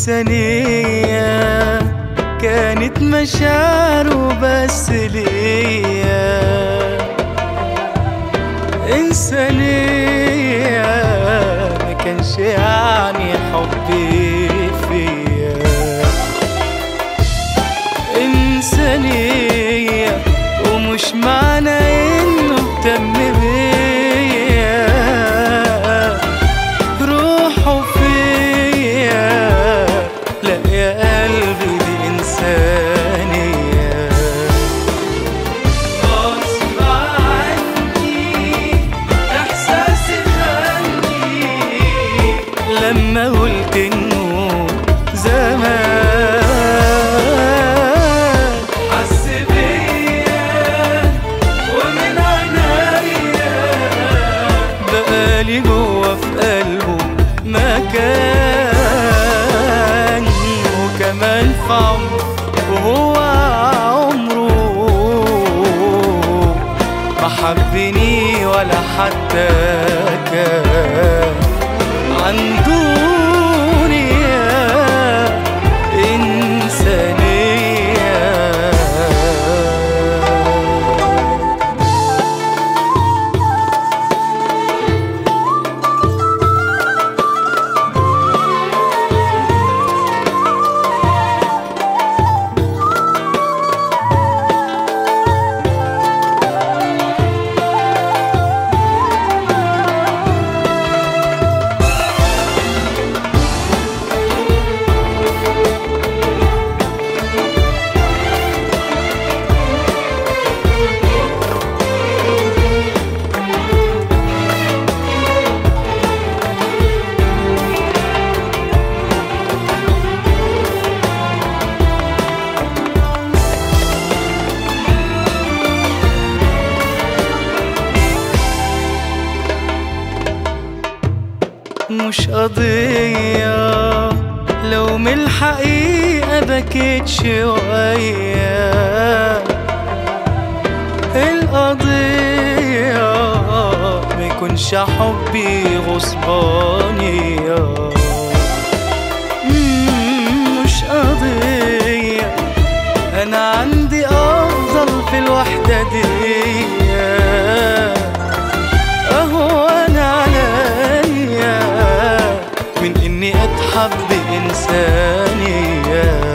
إنسانية كانت مشاعره بس ليا إنسانية ما كانش يعني حبي فيا إنسانية ومش معنى إنه اهتم بيا روحه فيا لا يا قلبي دي إنسانية غصب عني إحساسي خاني لما قلت إنه زمان حس بيا ومن عينيا بقالي جوا في قلبه مكان وكمان في عمره وهو عمره ما حبني ولا حتى كان عن دنيا إنسانية مش قضية لو من الحقيقة بكيت شوية القضية ما يكونش حبي غصبانية مم، مش قضية أنا عندي أفضل في الوحدة دي أهو أنا عليا من إني أتحب إنسانية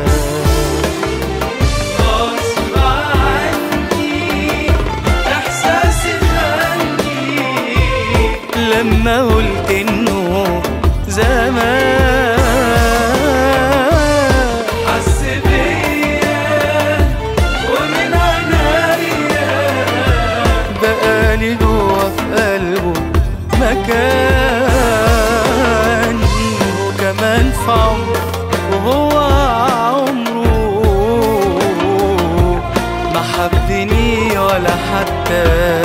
غصب عني إحساسي خاني لما قلت إنه زمان حس بيا ومن عينيا بقالي جوا في قلبه مكان وكمان في عمره وهو عمره ما حبني ولا حتى